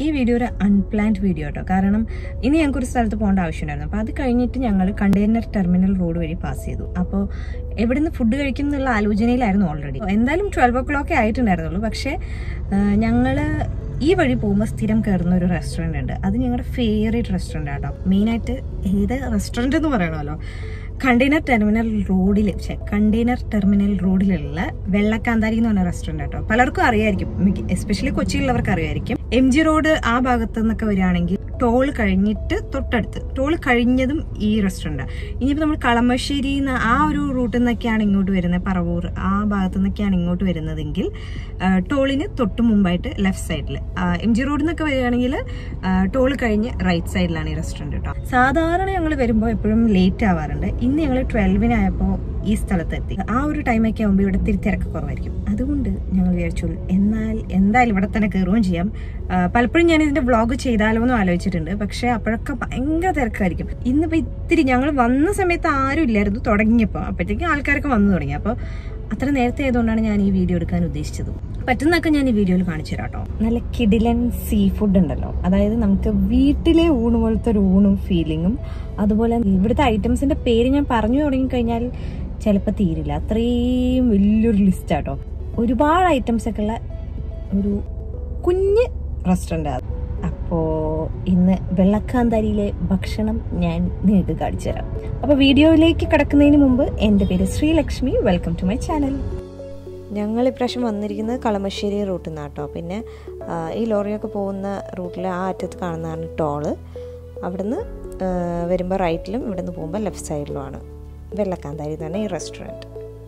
ഈ വീഡിയോ ഒരു unplanned video കേട്ടോ കാരണം ഇനി ഞങ്ങൾക്ക് ഒരു സ്ഥലത്ത് പോകേണ്ട ആവശ്യമുണ്ടായിരുന്നു അപ്പോൾ അത് കഴിഞ്ഞിട്ട് ഞങ്ങൾ കണ്ടെയ്നർ ടെർമിനൽ റോഡ് വഴി പാസ് ചെയ്തു അപ്പോൾ എവിടുന്ന് ഫുഡ് കഴിക്കും എന്നുള്ള ആലോചനയിലായിരുന്നു ഓൾറെഡി എന്തായാലും ട്വൽവ് ഒ ക്ലോക്കേ ആയിട്ടുണ്ടായിരുന്നുള്ളൂ പക്ഷേ ഞങ്ങൾ ഈ വഴി പോകുമ്പോൾ സ്ഥിരം കയറുന്ന ഒരു റെസ്റ്റോറൻ്റ് ഉണ്ട് അത് ഞങ്ങളുടെ ഫേവറേറ്റ് റെസ്റ്റോറൻ്റ് ആട്ടോ മെയിനായിട്ട് ഏത് റെസ്റ്റോറൻ്റ് എന്ന് പറയണമല്ലോ കണ്ടെയ്നർ ടെർമിനൽ റോഡിൽ കണ്ടെയ്നർ ടെർമിനൽ റോഡിലുള്ള വെള്ളക്കാന്താരി എന്ന് പറഞ്ഞ റെസ്റ്റോറൻറ്റ് കേട്ടോ പലർക്കും അറിയായിരിക്കും എസ്പെഷ്യലി കൊച്ചിയിലുള്ളവർക്ക് അറിയായിരിക്കും എം ജി റോഡ് ആ ഭാഗത്ത് നിന്നൊക്കെ വരികയാണെങ്കിൽ ടോൾ കഴിഞ്ഞിട്ട് തൊട്ടടുത്ത് ടോൾ കഴിഞ്ഞതും ഈ റെസ്റ്റോറൻറ്റാണ് ഇനിയിപ്പോൾ നമ്മൾ കളമശ്ശേരി ആ ഒരു റൂട്ടിൽ നിന്നൊക്കെയാണ് ഇങ്ങോട്ട് വരുന്നത് പറവൂർ ആ ഭാഗത്തു നിന്നൊക്കെയാണ് ഇങ്ങോട്ട് വരുന്നതെങ്കിൽ ടോളിന് തൊട്ട് മുമ്പായിട്ട് ലെഫ്റ്റ് സൈഡിൽ എം ജി റോഡിൽ നിന്നൊക്കെ വരികയാണെങ്കിൽ ടോൾ കഴിഞ്ഞ് റൈറ്റ് സൈഡിലാണ് ഈ റെസ്റ്റോറൻറ്റ് കേട്ടോ സാധാരണ ഞങ്ങൾ വരുമ്പോൾ എപ്പോഴും ലേറ്റ് ആവാറുണ്ട് ഇന്ന് ഞങ്ങൾ ട്വൽവിനായപ്പോൾ ഈ സ്ഥലത്തെത്തി ആ ഒരു ടൈമൊക്കെ ആകുമ്പോൾ ഇവിടെ തിരി തിരക്ക് കുറവായിരിക്കും അതുകൊണ്ട് ഞങ്ങൾ വിചാരിച്ചു എന്നാൽ എന്തായാലും ഇവിടെ തന്നെ കയറുകയും ചെയ്യാം പലപ്പോഴും ഞാൻ ഇതിന്റെ വ്ളോഗ് ചെയ്താലോ എന്നും ആലോചിച്ചിട്ടുണ്ട് പക്ഷെ അപ്പോഴൊക്കെ ഭയങ്കര തിരക്കായിരിക്കും ഇന്നിപ്പോൾ ഇത്തിരി ഞങ്ങൾ വന്ന സമയത്ത് ആരും ഇല്ലായിരുന്നു തുടങ്ങിയപ്പോൾ അപ്പോഴത്തേക്കും ആൾക്കാരൊക്കെ വന്നു തുടങ്ങി അപ്പോൾ അത്ര നേരത്തെ ആയതുകൊണ്ടാണ് ഞാൻ ഈ വീഡിയോ എടുക്കാൻ ഉദ്ദേശിച്ചത് പറ്റുന്നൊക്കെ ഞാൻ ഈ വീഡിയോയിൽ കാണിച്ചു തരാം കേട്ടോ നല്ല കിഡിലൻ സീ ഫുഡ് ഉണ്ടല്ലോ അതായത് നമുക്ക് വീട്ടിലെ ഊണ് പോലത്തെ ഒരു ഊണും ഫീലിങ്ങും അതുപോലെ ഇവിടുത്തെ ഐറ്റംസിന്റെ പേര് ഞാൻ പറഞ്ഞു തുടങ്ങിക്കഴിഞ്ഞാൽ ചിലപ്പോൾ തീരില്ല അത്രയും വലിയൊരു ലിസ്റ്റ് ആട്ടോ ഒരുപാട് ഐറ്റംസ് ഒക്കെ ഉള്ള ഒരു കുഞ്ഞ് റെസ്റ്റോറൻ്റ് അപ്പോൾ ഇന്ന് വെള്ളക്കാന്താരിയിലെ ഭക്ഷണം ഞാൻ നിങ്ങൾക്ക് കാണിച്ചു തരാം അപ്പോൾ വീഡിയോയിലേക്ക് കിടക്കുന്നതിന് മുമ്പ് എൻ്റെ പേര് Sreelakshmi welcome to my channel ഞങ്ങൾ ഇപ്രാവശ്യം വന്നിരിക്കുന്നത് കളമശ്ശേരി റൂട്ടിൽ നിന്നാണ് കേട്ടോ പിന്നെ ഈ ലോറിയൊക്കെ പോകുന്ന റൂട്ടിൽ ആ അറ്റത്ത് കാണുന്നതാണ് ടോള് അവിടുന്ന് വരുമ്പോൾ റൈറ്റിലും ഇവിടുന്ന് പോകുമ്പോൾ ലെഫ്റ്റ് സൈഡിലുമാണ് വെള്ളക്കാന്താരി എന്നാണ് ഈ റെസ്റ്റോറൻറ്റ്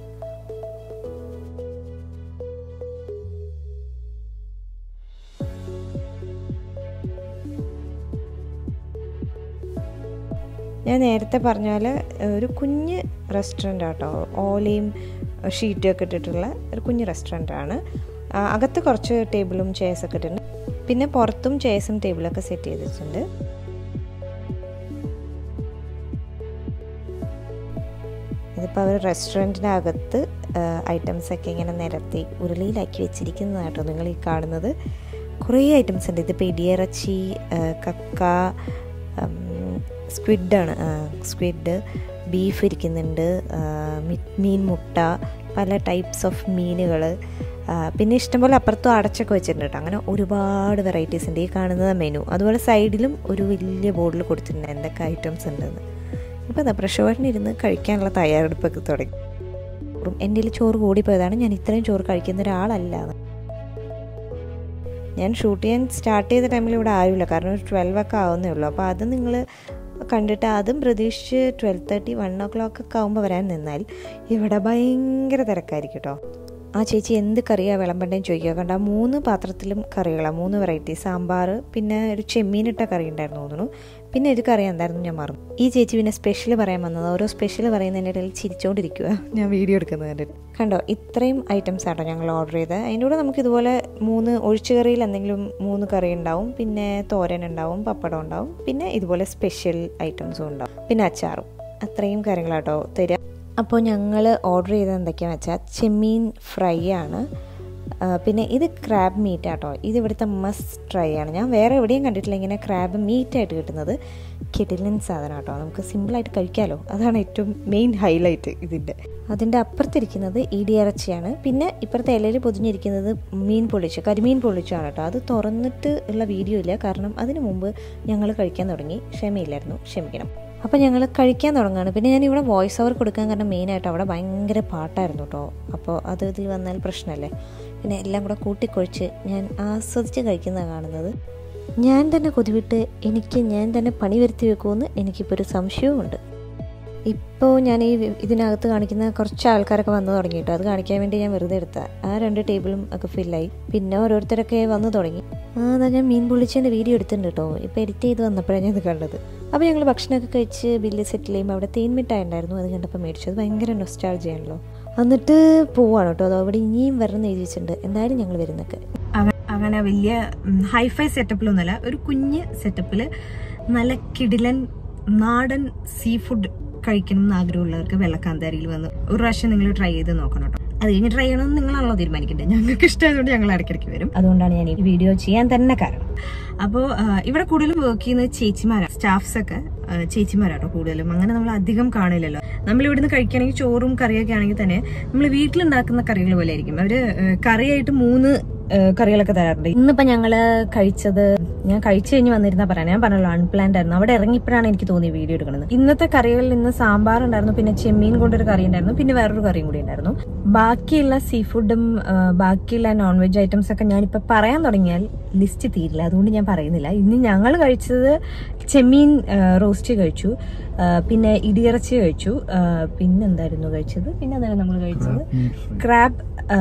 ഞാൻ നേരത്തെ പറഞ്ഞാൽ ഒരു കുഞ്ഞ് റെസ്റ്റോറൻ്റ് ആട്ടോ ഓലയും ഷീറ്റും ഒക്കെ ഇട്ടിട്ടുള്ള ഒരു കുഞ്ഞ് റെസ്റ്റോറൻ്റ് ആണ് അകത്ത് കുറച്ച് ടേബിളും ചെയർസൊക്കെ ഇട്ടിട്ടുണ്ട് പിന്നെ പുറത്തും ചെയർസും ടേബിളൊക്കെ സെറ്റ് ചെയ്തിട്ടുണ്ട് ഇതിപ്പോൾ അവർ റെസ്റ്റോറൻറ്റിൻ്റെ അകത്ത് ഐറ്റംസൊക്കെ ഇങ്ങനെ നിരത്തി ഉരുളിയിലാക്കി വെച്ചിരിക്കുന്നതാട്ടോ നിങ്ങൾ ഈ കാണുന്നത് കുറേ ഐറ്റംസ് ഉണ്ട് ഇതിപ്പോൾ ഇടിയിറച്ചി കക്ക സ്ക്വിഡാണ് സ്ക്വിഡ് ബീഫ് ഇരിക്കുന്നുണ്ട് മീൻ മുട്ട പല ടൈപ്സ് ഓഫ് മീനുകൾ പിന്നെ ഇഷ്ടംപോലെ അപ്പുറത്തും അടച്ചൊക്കെ വെച്ചിട്ടുണ്ട് കേട്ടോ അങ്ങനെ ഒരുപാട് വെറൈറ്റീസ് ഉണ്ട് ഈ കാണുന്നത് മെനു അതുപോലെ സൈഡിലും ഒരു വലിയ ബോർഡിൽ കൊടുത്തിട്ടുണ്ട് എന്തൊക്കെ ഐറ്റംസ് ഉണ്ടെന്ന് ഇപ്പോൾ എന്താ പ്രഷോറിനിരുന്ന് കഴിക്കാനുള്ള തയ്യാറെടുപ്പൊക്കെ തുടങ്ങി എൻ്റെ കയ്യിൽ ചോറ് കൂടിപ്പോയതാണ് ഞാൻ ഇത്രയും ചോറ് കഴിക്കുന്ന ഒരാളല്ല ഞാൻ ഷൂട്ട് ചെയ്യാൻ സ്റ്റാർട്ട് ചെയ്ത ടൈമിൽ ഇവിടെ ആരുമില്ല കാരണം ഒരു ട്വൽവ് ഒക്കെ ആവുന്നേ ഉള്ളൂ അപ്പോൾ അത് നിങ്ങൾ കണ്ടിട്ട് അതും പ്രതീക്ഷിച്ച് twelve thirty one o'clock ഒക്കെ ആകുമ്പോൾ വരാൻ നിന്നാൽ ഇവിടെ ഭയങ്കര തിരക്കായിരിക്കും കേട്ടോ ആ ചേച്ചി എന്ത് കറിയാണ് വിളമ്പണ്ടേന്ന് ചോദിക്കുക കണ്ട മൂന്ന് പാത്രത്തിലും കറികളാണ് മൂന്ന് വെറൈറ്റി സാമ്പാർ പിന്നെ ഒരു ചെമ്മീനിട്ട കറി ഉണ്ടായിരുന്നു തോന്നുന്നു പിന്നെ ഒരു കറി എന്തായിരുന്നു ഞാൻ മറന്നു ഈ ചേച്ചി പിന്നെ സ്പെഷ്യൽ പറയാൻ വന്നത് ഓരോ സ്പെഷ്യൽ പറയുന്നതിൻ്റെ ഇടയിൽ ചിരിച്ചുകൊണ്ടിരിക്കുക ഞാൻ വീഡിയോ എടുക്കുന്നത് കണ്ടിട്ട് കണ്ടോ ഇത്രയും ഐറ്റംസ് ആട്ടോ ഞങ്ങൾ ഓർഡർ ചെയ്തത് അതിൻ്റെ കൂടെ നമുക്ക് ഇതുപോലെ മൂന്ന് ഒഴിച്ചുകറിയിൽ എന്തെങ്കിലും മൂന്ന് കറി ഉണ്ടാവും പിന്നെ തോരൻ ഉണ്ടാവും പപ്പടം ഉണ്ടാവും പിന്നെ ഇതുപോലെ സ്പെഷ്യൽ ഐറ്റംസും ഉണ്ടാവും പിന്നെ അച്ചാറും അത്രയും കാര്യങ്ങളാട്ടോ തരിക അപ്പോൾ ഞങ്ങൾ ഓർഡർ ചെയ്തത് എന്തൊക്കെയാണെന്ന് വെച്ചാൽ ചെമ്മീൻ ഫ്രൈ ആണ് പിന്നെ ഇത് ക്രാബ് മീറ്റ് ആട്ടോ ഇത് ഇവിടുത്തെ മസ്റ്റ് ട്രൈ ആണ് ഞാൻ വേറെ എവിടെയും കണ്ടിട്ടില്ല ഇങ്ങനെ ക്രാബ് മീറ്റായിട്ട് കിട്ടുന്നത് കിടിലൻ സാധനം കേട്ടോ നമുക്ക് സിമ്പിളായിട്ട് കഴിക്കാമല്ലോ അതാണ് ഏറ്റവും മെയിൻ ഹൈലൈറ്റ് ഇതിൻ്റെ അതിൻ്റെ അപ്പുറത്തിരിക്കുന്നത് ഇടിയിറച്ചിയാണ് പിന്നെ ഇപ്പുറത്തെ ഇലയിൽ പൊതിഞ്ഞിരിക്കുന്നത് മീൻ പൊള്ളിച്ച് കരിമീൻ പൊള്ളിച്ചാണ് കേട്ടോ അത് തുറന്നിട്ട് ഉള്ള വീഡിയോ ഇല്ല കാരണം അതിനു മുമ്പ് ഞങ്ങൾ കഴിക്കാൻ തുടങ്ങി ക്ഷമയില്ലായിരുന്നു ക്ഷമിക്കണം അപ്പോൾ ഞങ്ങൾ കഴിക്കാൻ തുടങ്ങുകയാണ് പിന്നെ ഞാൻ ഇവിടെ വോയിസ് ഓവർ കൊടുക്കാൻ കാരണം മെയിനായിട്ട് അവിടെ ഭയങ്കര പാട്ടായിരുന്നു കേട്ടോ അപ്പോൾ അത് ഇതിൽ വന്നാൽ പ്രശ്നമല്ലേ പിന്നെ എല്ലാം കൂടെ കൂട്ടിക്കൊഴിച്ച് ഞാൻ ആസ്വദിച്ച് കഴിക്കുന്നതാണ് കാണുന്നത് ഞാൻ തന്നെ കൊതിവിട്ട് എനിക്ക് ഞാൻ തന്നെ പണി വരുത്തി വെക്കുമെന്ന് എനിക്കിപ്പോൾ ഒരു സംശയവുമുണ്ട് ഇപ്പോൾ ഞാൻ ഈ ഇതിനകത്ത് കാണിക്കുന്ന കുറച്ച് ആൾക്കാരൊക്കെ വന്നു തുടങ്ങിയിട്ടോ അത് കാണിക്കാൻ വേണ്ടി ഞാൻ വെറുതെ എടുത്ത ആ രണ്ട് ടേബിളും ഒക്കെ ഫില്ലായി പിന്നെ ഓരോരുത്തരൊക്കെ വന്നു തുടങ്ങി ആ അതാ ഞാൻ മീൻ പൊള്ളിച്ചതിൻ്റെ വീഡിയോ എടുത്തിട്ടുണ്ട് കേട്ടോ ഇപ്പോൾ എഡിറ്റ് ചെയ്ത് വന്നപ്പോഴാണ് ഞാൻ ഇത് കണ്ടത് അപ്പോൾ ഞങ്ങൾ ഭക്ഷണമൊക്കെ കഴിച്ച് ബില്ല് സെറ്റിൽ ചെയ്യുമ്പോൾ അവിടെ തേൻമിഠായി ഉണ്ടായിരുന്നു അത് കണ്ടപ്പോൾ മേടിച്ചത് ഭയങ്കര നൊസ്റ്റാൾജിയാണല്ലോ എന്നിട്ട് പോവാണ് കേട്ടോ അത് അവിടെ ഇനിയും വരണം എഴുതി വെച്ചിട്ടുണ്ട് എന്തായാലും ഞങ്ങൾ വരുന്നൊക്കെ അങ്ങനെ വലിയ ഹൈഫൈ സെറ്റപ്പിലൊന്നുമല്ല ഒരു കുഞ്ഞ് സെറ്റപ്പിൽ നല്ല കിടിലൻ നാടൻ സീ ഫുഡ് കഴിക്കണം എന്ന് ആഗ്രഹമുള്ളവർക്ക് വെള്ളക്കാന്താരിയിൽ വന്ന് ഒരു പ്രാവശ്യം നിങ്ങൾ ട്രൈ ചെയ്ത് നോക്കണം കേട്ടോ അത് കഴിഞ്ഞ് ട്രൈ ചെയ്യണമെന്ന് നിങ്ങളാണല്ലോ തീരുമാനിക്കേണ്ടത് ഞങ്ങൾക്ക് ഇഷ്ടമായതുകൊണ്ട് ഞങ്ങൾ ഇടയ്ക്കിടയ്ക്ക് വരും അതുകൊണ്ടാണ് ഞാൻ ഈ വീഡിയോ ചെയ്യാൻ തന്നെ കാരണം അപ്പോൾ ഇവിടെ കൂടുതലും വർക്ക് ചെയ്യുന്നത് ചേച്ചിമാരാണ് സ്റ്റാഫ്സ് ഒക്കെ ആ, ചേച്ചിമാരാട്ടോ കൂടുതലും അങ്ങനെ നമ്മൾ അധികം കാണില്ലല്ലോ നമ്മൾ ഇവിടുന്ന് കഴിക്കുകയാണെങ്കിൽ ചോറും കറിയൊക്കെ ആണെങ്കിൽ തന്നെ നമ്മൾ വീട്ടിലുണ്ടാക്കുന്ന കറികൾ പോലെ ആയിരിക്കും അവര് ആ, കറിയായിട്ട് മൂന്ന് ആ, കറികളൊക്കെ തരാറുണ്ട് ഇന്നിപ്പോ ഞങ്ങള് കഴിച്ചത് ഞാൻ കഴിച്ചു കഴിഞ്ഞ് വന്നിരുന്ന പറയാം ഞാൻ പറഞ്ഞല്ലോ അൺപ്ലാൻഡ് ആയിരുന്നു അവിടെ ഇറങ്ങിയപ്പോഴാണ് എനിക്ക് തോന്നി വീഡിയോ എടുക്കുന്നത് ഇന്നത്തെ കറികളിൽ ഇന്ന് സാമ്പാർ ഉണ്ടായിരുന്നു പിന്നെ ചെമ്മീൻ കൊണ്ടൊരു കറി ഉണ്ടായിരുന്നു പിന്നെ വേറൊരു കറിയും കൂടി ഉണ്ടായിരുന്നു ബാക്കിയുള്ള സീ ഫുഡും ബാക്കിയുള്ള നോൺ വെജ് ഐറ്റംസ് ഒക്കെ ഞാനിപ്പോ പറയാൻ തുടങ്ങിയാൽ ലിസ്റ്റ് തീരില്ല അതുകൊണ്ട് ഞാൻ പറയുന്നില്ല ഇന്ന് ഞങ്ങൾ കഴിച്ചത് ചെമ്മീൻ റോസ്റ്റ് കഴിച്ചു ആ, പിന്നെ ഇടിയിറച്ചി കഴിച്ചു ആ, പിന്നെന്തായിരുന്നു കഴിച്ചത് പിന്നെ എന്താണ് നമ്മൾ കഴിച്ചത് ക്രാബ്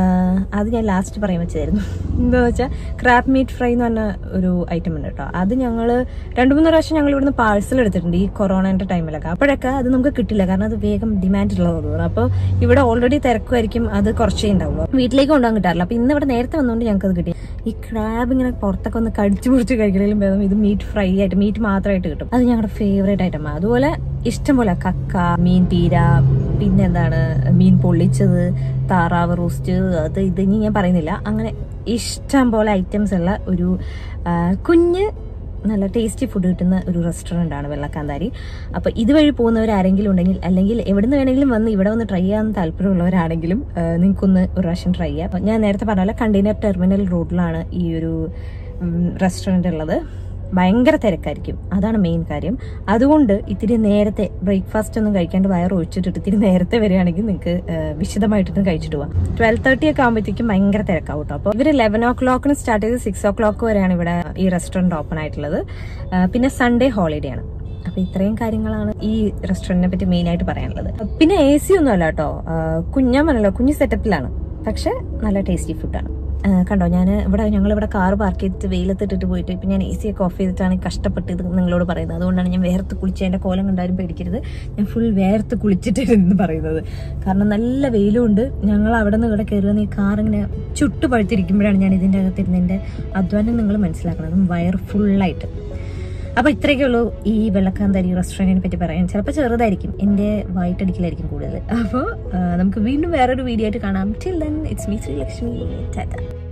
അത് ഞാൻ ലാസ്റ്റ് പറയാൻ വെച്ചായിരുന്നു എന്താ വെച്ചാൽ ക്രാബ് മീറ്റ് ഫ്രൈ എന്ന് പറഞ്ഞ ഒരു ഐറ്റം ഉണ്ട് കേട്ടോ അത് ഞങ്ങൾ രണ്ടു മൂന്ന് പ്രാവശ്യം ഞങ്ങൾ ഇവിടുന്ന് പാഴ്സൽ എടുത്തിട്ടുണ്ട് ഈ കൊറോണയുടെ ടൈമിലൊക്കെ അപ്പോഴൊക്കെ അത് നമുക്ക് കിട്ടില്ല കാരണം അത് വേഗം ഡിമാൻഡ് ഉള്ളത് തോന്നുന്നു അപ്പോൾ ഇവിടെ ഓൾറെഡി തിരക്കുമായിരിക്കും അത് കുറച്ചേ ഉണ്ടാവുള്ളൂ വീട്ടിലേക്ക് കൊണ്ടുപോകാൻ കിട്ടാറില്ല അപ്പൊ ഇന്ന് ഇവിടെ നേരത്തെ വന്നുകൊണ്ട് ഞങ്ങൾക്ക് അത് കിട്ടി ഈ ക്രാബ് ഇങ്ങനെ പുറത്തൊക്കെ ഒന്ന് കടിച്ചു പിടിച്ച് കഴിക്കണേലും ഭേദം ഇത് മീറ്റ് ഫ്രൈ ആയിട്ട് മീറ്റ് മാത്രമായിട്ട് കിട്ടും അത് ഞങ്ങളുടെ ഫേവറേറ്റ് ഐറ്റമാണ് അതുപോലെ ഇഷ്ടം പോലെ കക്ക മീൻ പീര പിന്നെന്താണ് മീൻ പൊള്ളിച്ചത് താറാവ് റോസ്റ്റ് അത് ഇത് ഇനി ഞാൻ പറയുന്നില്ല അങ്ങനെ ഇഷ്ടം പോലെ ഐറ്റംസ് ഉള്ള ഒരു ആ, കുഞ്ഞ് നല്ല ടേസ്റ്റി ഫുഡ് കിട്ടുന്ന ഒരു റെസ്റ്റോറൻ്റ് ആണ് വെള്ളക്കാന്താരി അപ്പോൾ ഇതുവഴി പോകുന്നവർ ആരെങ്കിലും ഉണ്ടെങ്കിൽ അല്ലെങ്കിൽ എവിടെ നിന്ന് വേണമെങ്കിലും വന്ന് ഇവിടെ വന്ന് ട്രൈ ചെയ്യാൻ താല്പര്യമുള്ളവരാണെങ്കിലും ആ, നിങ്ങൾക്കൊന്ന് ഒരു പ്രാവശ്യം ട്രൈ ചെയ്യാം അപ്പോൾ ഞാൻ നേരത്തെ പറഞ്ഞ പോലെ കണ്ടെയ്നർ ടെർമിനൽ റോഡിലാണ് ഈ ഒരു റെസ്റ്റോറൻ്റ് ഉള്ളത് ഭയങ്കര തിരക്കായിരിക്കും അതാണ് മെയിൻ കാര്യം അതുകൊണ്ട് ഇത്തിരി നേരത്തെ ബ്രേക്ക്ഫാസ്റ്റ് ഒന്നും കഴിക്കാണ്ട് വയർ ഒഴിച്ചിട്ടിട്ട് ഇത്തിരി നേരത്തെ വരികയാണെങ്കിൽ നിങ്ങൾക്ക് വിശദമായിട്ടൊന്ന് കഴിച്ചിട്ട് പോവാം ട്വൽവ് തേർട്ടി ഒക്കെ ആകുമ്പോഴത്തേക്കും ഭയങ്കര തിരക്കാവും കേട്ടോ അപ്പോൾ ഇവർ ലെവൻ ഓ ക്ലോക്കിന് സ്റ്റാർട്ട് ചെയ്ത് സിക്സ് ഓ ക്ലോക്ക് വരെയാണ് ഇവിടെ ഈ റെസ്റ്റോറൻറ്റ് ഓപ്പൺ ആയിട്ടുള്ളത് ആ, പിന്നെ സൺഡേ ഹോളിഡേ ആണ് അപ്പൊ ഇത്രയും കാര്യങ്ങളാണ് ഈ റെസ്റ്റോറന്റിനെ പറ്റി മെയിൻ ആയിട്ട് പറയാനുള്ളത് പിന്നെ എ സി ഒന്നും അല്ല കേട്ടോ കുഞ്ഞാൻ പറഞ്ഞല്ലോ കുഞ്ഞു സെറ്റപ്പിലാണ് പക്ഷെ നല്ല ടേസ്റ്റി ഫുഡാണ് കണ്ടോ ഞാൻ ഇവിടെ ഞങ്ങൾ ഇവിടെ കാർ പാർക്ക് ചെയ്തിട്ട് വെയിലത്തിട്ടിട്ട് പോയിട്ട് ഇപ്പം ഞാൻ എ സി ഒക്കെ ഓഫ് ചെയ്തിട്ടാണ് കഷ്ടപ്പെട്ട് ഇത് നിങ്ങളോട് പറയുന്നത് അതുകൊണ്ടാണ് ഞാൻ വേർത്ത് കുളിച്ച് എൻ്റെ കോലം കണ്ടാലും പേടിക്കരുത് ഞാൻ ഫുൾ വേർത്ത് കുളിച്ചിട്ടായിരുന്നു പറയുന്നത് കാരണം നല്ല വെയിലുണ്ട് ഞങ്ങൾ അവിടെ നിന്ന് ഇവിടെ കയറുന്ന ഈ കാർ ഇങ്ങനെ ചുട്ടു പഴുത്തിരിക്കുമ്പോഴാണ് ഞാൻ ഇതിൻ്റെ അകത്തിരുന്ന് എൻ്റെ അധ്വാനം നിങ്ങൾ മനസ്സിലാക്കണം അതും വയർ ഫുള്ളായിട്ട് അപ്പൊ ഇത്രയൊക്കെ ഉള്ളൂ ഈ വെള്ളക്കാന്തരി റെസ്റ്റോറൻറ്റിനെ പറ്റി പറയാൻ ചിലപ്പോൾ ചെറുതായിരിക്കും എൻ്റെ വൈറ്റടിക്കലായിരിക്കും കൂടുതൽ അപ്പോൾ നമുക്ക് വീണ്ടും വേറൊരു വീഡിയോ ആയിട്ട് കാണാം till then it's me Sreelakshmi Tata